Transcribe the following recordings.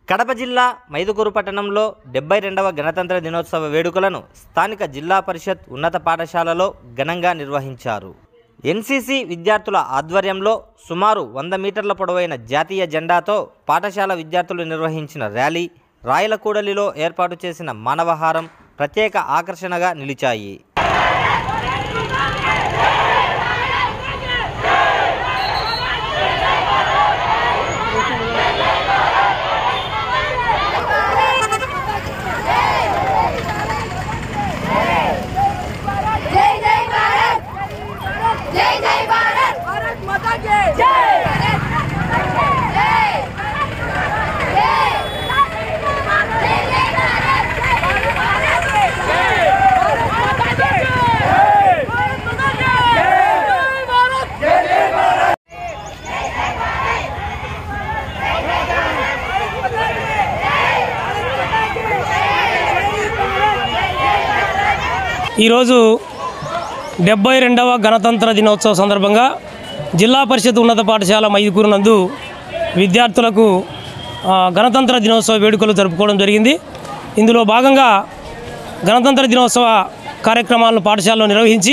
కడప జిల్లా మైదుకూరు పట్టణంలో డెబ్బై రెండవ గణతంత్ర దినోత్సవ వేడుకలను స్థానిక జిల్లా పరిషత్ ఉన్నత పాఠశాలలో ఘనంగా నిర్వహించారు ఎన్సీసీ విద్యార్థుల ఆధ్వర్యంలో సుమారు వంద మీటర్ల పొడవైన జాతీయ జెండాతో పాఠశాల విద్యార్థులు నిర్వహించిన ర్యాలీ రాయలకూడలిలో ఏర్పాటు చేసిన మానవహారం ప్రత్యేక ఆకర్షణగా నిలిచాయి जय जय भारत जय जय भारत भारत माता की जय भारत माता की जय जय जय जय भारत भारत माता की जय भारत माता की जय भारत माता की जय भारत जय जय भारत ఈరోజు డెబ్బై రెండవ గణతంత్ర దినోత్సవ సందర్భంగా జిల్లా పరిషత్ ఉన్నత పాఠశాల మైదుకూరు నందు విద్యార్థులకు ఆ, గణతంత్ర దినోత్సవ వేడుకలు జరుపుకోవడం జరిగింది ఇందులో భాగంగా గణతంత్ర దినోత్సవ కార్యక్రమాలను పాఠశాలలో నిర్వహించి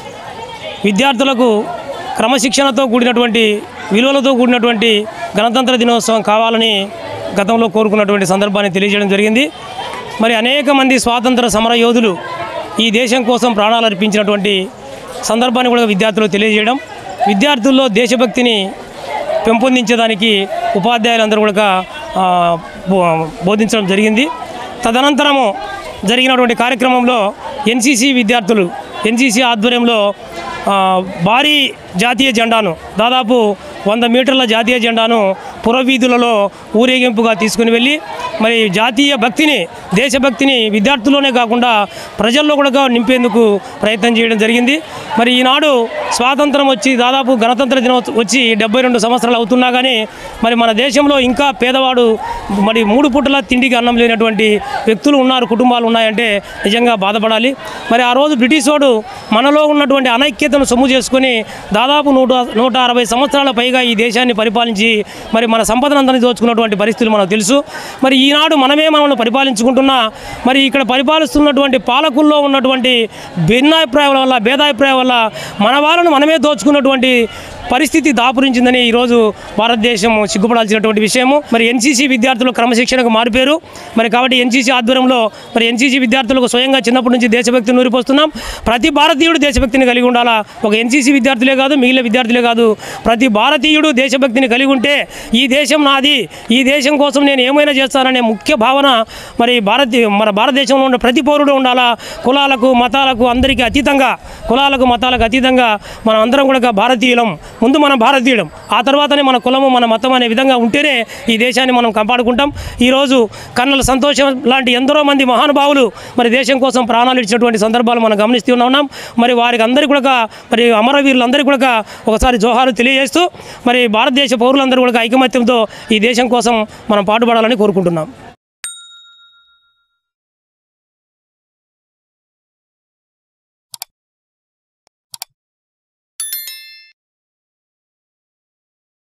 విద్యార్థులకు క్రమశిక్షణతో కూడినటువంటి విలువలతో కూడినటువంటి గణతంత్ర దినోత్సవం కావాలని గతంలో కోరుకున్నటువంటి సందర్భాన్ని తెలియజేయడం జరిగింది మరి అనేక మంది స్వాతంత్ర సమర యోధులు ఈ దేశం కోసం ప్రాణాలు అర్పించినటువంటి సందర్భాన్ని కూడా విద్యార్థులకు తెలియజేయడం విద్యార్థుల్లో దేశభక్తిని పెంపొందించేదానికి ఉపాధ్యాయులందరూ కూడా ఆ, బో- బోధించడం జరిగింది తదనంతరము జరిగినటువంటి కార్యక్రమంలో ఎన్సీసీ విద్యార్థులు ఎన్సీసీ ఆధ్వర్యంలో ఆ, భారీ జాతీయ జెండాను దాదాపు వంద మీటర్ల జాతీయ జెండాను పురవీధులలో ఊరేగింపుగా తీసుకుని వెళ్ళి మరి జాతీయ భక్తిని దేశభక్తిని విద్యార్థుల్లోనే కాకుండా ప్రజల్లో కూడా నింపేందుకు ప్రయత్నం చేయడం జరిగింది మరి ఈనాడు స్వాతంత్రం వచ్చి దాదాపు గణతంత్ర దినోత్సవం వచ్చి డెబ్బై రెండు సంవత్సరాలు అవుతున్నా కానీ మరి మన దేశంలో ఇంకా పేదవాడు మరి మూడు పూటల తిండికి అన్నం లేనటువంటి వ్యక్తులు ఉన్నారు కుటుంబాలు ఉన్నాయంటే నిజంగా బాధపడాలి మరి ఆ రోజు బ్రిటిష్ వాడు మనలో ఉన్నటువంటి అనైక్యతను సొమ్ము చేసుకొని దాదాపు నూట నూట అరవై సంవత్సరాల పైగా ఈ దేశాన్ని పరిపాలించి మరి మన సంపదనందరినీ దోచుకున్నటువంటి పరిస్థితులు మనకు తెలుసు మరి ఈనాడు మనమే మనల్ని పరిపాలించుకుంటున్నా మరి ఇక్కడ పరిపాలిస్తున్నటువంటి పాలకుల్లో ఉన్నటువంటి భిన్నాభిప్రాయాల వల్ల భేదాభిప్రాయం వల్ల మన వాళ్ళను మనమే దోచుకున్నటువంటి పరిస్థితి దాపురించిందని ఈరోజు భారతదేశం సిగ్గుపడాల్సినటువంటి విషయము మరి ఎన్సీసీ విద్యార్థులు క్రమశిక్షణకు మారిపోయారు మరి కాబట్టి ఎన్సీసీ ఆధ్వర్యంలో మరి ఎన్సీసీ విద్యార్థులకు స్వయంగా చిన్నప్పటి నుంచి దేశభక్తిని నూరిపోస్తున్నాం ప్రతి భారతీయుడు దేశభక్తిని కలిగి ఉండాలా ఒక ఎన్సీసీ విద్యార్థులే కాదు మిగిలిన విద్యార్థులే కాదు ప్రతి భారతీయుడు దేశభక్తిని కలిగి ఉంటే ఈ దేశం నాది ఈ దేశం కోసం నేను ఏమైనా చేస్తాననే ముఖ్య భావన మరి భారతీయ మన భారతదేశంలో ఉన్న ప్రతి పౌరుడు ఉండాలా కులాలకు మతాలకు అందరికీ అతీతంగా కులాలకు మతాలకు అతీతంగా మనం అందరం కూడా భారతీయులం ముందు మనం భారతీయులం ఆ తర్వాతనే మన కులము మన మతం అనే విధంగా ఉంటేనే ఈ దేశాన్ని మనం కాపాడుకుంటాం ఈరోజు కన్నల సంతోషం లాంటి ఎందరో మంది మహానుభావులు మరి దేశం కోసం ప్రాణాలు ఇచ్చినటువంటి సందర్భాలు మనం గమనిస్తూ ఉన్నాం మరి వారికి అందరికీ కూడా మరి అమరవీరులందరికీ కూడా ఒకసారి జోహాలు తెలియజేస్తూ మరి భారతదేశ పౌరులందరూ కూడా ఐకమత్యంతో ఈ దేశం కోసం మనం పాటుపడాలని కోరుకుంటున్నాం